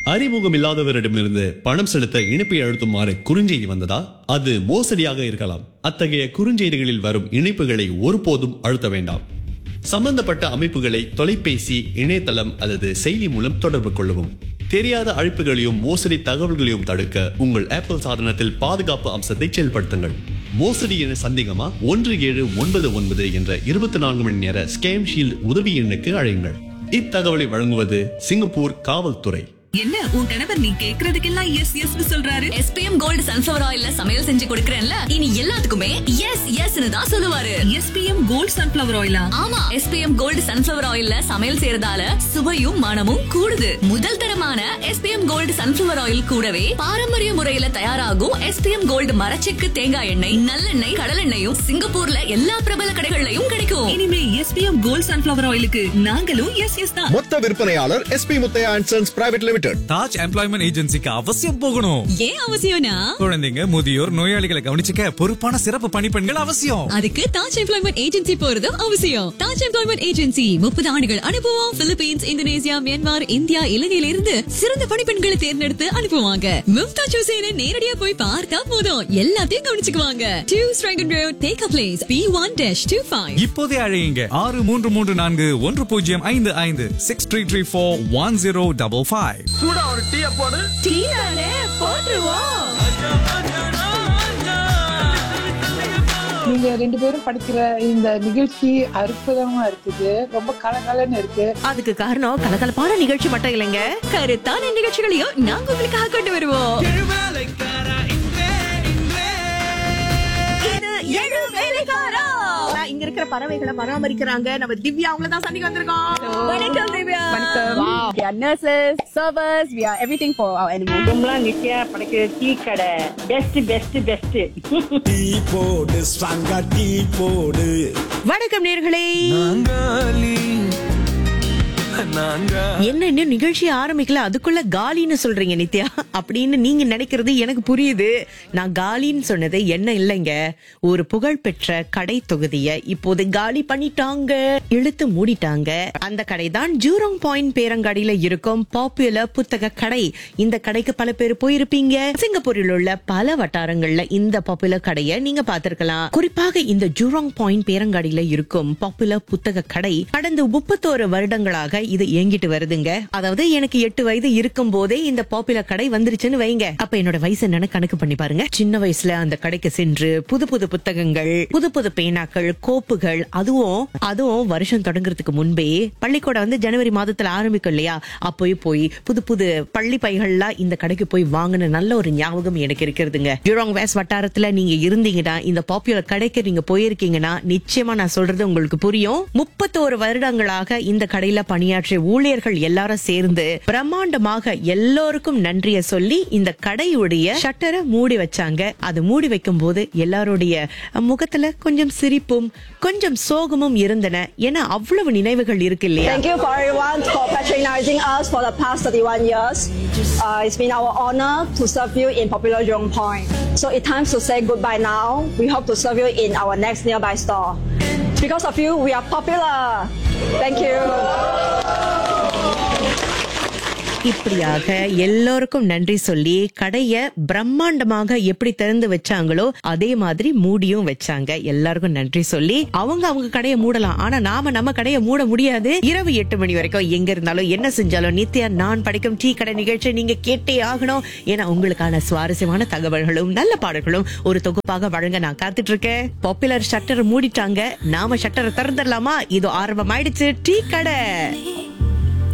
அறிமுகம் இல்லாதவரிடமிருந்து பணம் செலுத்த இணைப்பை அழுத்துமாறு குறுஞ்செய்தி வந்ததா அது மோசடியாக இருக்கலாம் அத்தகைய குறுஞ்செய்திகளில் வரும் இணைப்புகளை ஒருபோதும் அழுத்த வேண்டாம் சம்பந்தப்பட்ட அமைப்புகளை தொலைபேசி இணையதளம் அல்லது செயலி மூலம் தொடர்பு கொள்ளவும் தெரியாத அழைப்புகளையும் மோசடி தகவல்களையும் தடுக்க உங்கள் ஆப்பிள் சாதனத்தில் பாதுகாப்பு அம்சத்தை செயல்படுத்துங்கள் மோசடி என சந்தேகமா ஒன்று ஏழு ஒன்பது ஒன்பது என்ற இருபத்தி நான்கு மணி நேர ஸ்கேம் ஷீல்ட் உதவி எண்ணுக்கு அழையுங்கள் இத்தகவலை வழங்குவது சிங்கப்பூர் காவல்துறை என்ன உன் கணவர் நீ கேக்குறதுக்கெல்லாம் எஸ் எஸ் சொல்றாரு எஸ்பிஎம் கோல்டு சன்ஃபிளவர் ஆயில்ல சமையல் செஞ்சு கொடுக்கறேன்ல இனி எல்லாத்துக்குமே எஸ் எஸ் தான் சொல்லுவாரு எஸ்பிஎம் கோல்ட் சன்ஃபிளவர் ஆயிலா ஆமா எஸ்பிஎம் கோல்டு சன்ஃபிளவர் ஆயில்ல சமையல் செய்யறதால சுவையும் மனமும் கூடுது முதல் தரமான எஸ்பிஎம் கோல்டு சன்ஃபிளவர் ஆயில் கூடவே பாரம்பரிய முறையில தயாராகும் எஸ்பிஎம் கோல்டு மரச்செக்கு தேங்காய் எண்ணெய் நல்லெண்ணெய் கடலெண்ணெயும் சிங்கப்பூர்ல எல்லா பிரபல கடைகள்லயும் கிடைக்கும் இனிமே எஸ்பிஎம் கோல்ட் சன்ஃபிளவர் ஆயிலுக்கு நாங்களும் எஸ் எஸ் தான் மொத்த விற்பனையாளர் SP Muthaiya and sons private limited Taj employment ஏஜென்சிக்கு அவசியம் போகணும் ஏன் அவசியம்னா குழந்தைங்க முதியோர் நோயாளிகளை கவனிச்சுக்க பொறுப்பான சிறப்பு பணிப்பெண்கள் அவசியம் அதுக்கு தாஜ் எம்ப்ளாய்மெண்ட் ஏஜென்சி போறதும் அவசியம் தாஜ் எம்ப்ளாய்மெண்ட் ஏஜென்சி முப்பது ஆண்டுகள் அனுபவம் பிலிப்பீன்ஸ் இந்தோனேசியா மியான்மர் இந்தியா இலங்கையில இருந்து சிறந்த பணிப்பெண்களை தேர்ந்தெடுத்து அனுப்புவாங்க மும்தாஜ் ஹுசேனை நேரடியா போய் பார்த்தா போதும் எல்லாத்தையும் கவனிச்சுக்குவாங்க two Strahan road take a place B one dash two five இப்போதே அழையுங்க ஆறு மூன்று மூன்று நான்கு ஒன்று பூஜ்ஜியம் ஐந்து ஐந்து six three three four one zero double five நீங்க ரெண்டு பேரும் படிக்கிற இந்த நிகழ்ச்சி அற்புதமா இருக்குது ரொம்ப கலகலன்னு இருக்கு அதுக்கு காரணம் கலகலப்பான நிகழ்ச்சி மட்டும் இல்லைங்க கருத்தான நிகழ்ச்சிகளையும் நாங்க உங்களுக்காக கொண்டு வருவோம் இது எழு வேலைக்காரா ஆனா, இங்க இருக்கிற பறவைகளை பராமரிக்கிறாங்க நம்ம திவ்யா அவங்கள தான் சந்திக்க வந்திருக்கோம் வணக்கம் Divya We are nurses, servers, we are everything for our animals. கும்பலாம் Nithya படைக்கிற டீ கடை பெஸ்ட் பெஸ்ட் பெஸ்ட் டீ போடு ஸ்ட்ராங்கா டீ போடு வணக்கம் நேர்களே என்ன இன்னும் நிகழ்ச்சி ஆரம்பிக்கல அதுக்குள்ள காலின்னு சொல்றீங்க நித்யா அப்படின்னு நீங்க நினைக்கிறது எனக்கு புரியுது நான் காலின்னு சொன்னது என்ன இல்லைங்க ஒரு புகழ்பெற்ற கடை தொகுதிய இப்போது காலி பண்ணிட்டாங்க இழுத்து மூடிட்டாங்க அந்த கடை தான் ஜூரோங் பாயிண்ட் பேரங்காடியில இருக்கும் பாப்புலர் புத்தக கடை இந்த கடைக்கு பல பேர் போயிருப்பீங்க சிங்கப்பூரில் உள்ள பல வட்டாரங்கள்ல இந்த பாப்புலர் கடையை நீங்க பார்த்திருக்கலாம் குறிப்பாக இந்த ஜூரோங் பாயிண்ட் பேரங்காடியில இருக்கும் பாப்புலர் புத்தக கடை கடந்த முப்பத்தோரு வருடங்களாக இது இயங்கிட்டு வருதுங்க அதாவது எனக்கு எட்டு வயது இருக்கும் போதே இந்த பாப்புலர் கடை வந்துருச்சுன்னு வைங்க அப்ப என்னோட வயசு என்னன்னு கணக்கு பண்ணி பாருங்க சின்ன வயசுல அந்த கடைக்கு சென்று புது புது புத்தகங்கள் புது புது பேனாக்கள் கோப்புகள் அதுவும் அதுவும் வருஷம் தொடங்குறதுக்கு முன்பே பள்ளிக்கூடம் வந்து ஜனவரி மாதத்துல ஆரம்பிக்கும் இல்லையா அப்போய் போய் புது புது பள்ளி பைகள்லாம் இந்த கடைக்கு போய் வாங்கின நல்ல ஒரு ஞாபகம் எனக்கு இருக்கிறதுங்க ஜூராங் வேஸ் வட்டாரத்துல நீங்க இருந்தீங்கன்னா இந்த பாப்புலர் கடைக்கு நீங்க போயிருக்கீங்கன்னா நிச்சயமா நான் சொல்றது உங்களுக்கு புரியும் முப்பத்தோரு வருடங்களாக இந்த கடையில பணியாற்றிய ஊழியர்கள் எல்லாரும் சேர்ந்து பிரம்மாண்டமாக எல்லோருக்கும் நன்றிய சொல்லி இந்த கடையுடைய ஷட்டரை மூடி வச்சாங்க அது மூடி வைக்கும் போது எல்லாருடைய முகத்துல கொஞ்சம் சிரிப்பும் கொஞ்சம் சோகமும் இருந்தன ஏன்னா அவ்வளவு நினைவுகள் இருக்கு இல்லையா Thank you for everyone for patronizing us for the past 31 years. Uh, it's been our honor to serve you in popular Jurong Point. So it's time to say goodbye now. We hope to serve you in our next nearby store. Because of you, we are popular. Thank you. இப்படியாக எல்லோருக்கும் நன்றி சொல்லி கடைய பிரம்மாண்டமாக எப்படி திறந்து வச்சாங்களோ அதே மாதிரி மூடியும் வச்சாங்க எல்லாருக்கும் நன்றி சொல்லி அவங்க அவங்க கடையை மூடலாம் ஆனா நாம நம்ம கடையை மூட முடியாது இரவு எட்டு மணி வரைக்கும் எங்க இருந்தாலும் என்ன செஞ்சாலும் நித்யா நான் படிக்கும் டீ கடை நிகழ்ச்சி நீங்க கேட்டே ஆகணும் ஏன்னா உங்களுக்கான சுவாரஸ்யமான தகவல்களும் நல்ல பாடல்களும் ஒரு தொகுப்பாக வழங்க நான் காத்துட்டு இருக்கேன் பாப்புலர் ஷட்டர் மூடிட்டாங்க நாம ஷட்டரை திறந்துடலாமா இது ஆரம்பமாயிடுச்சு டீ கடை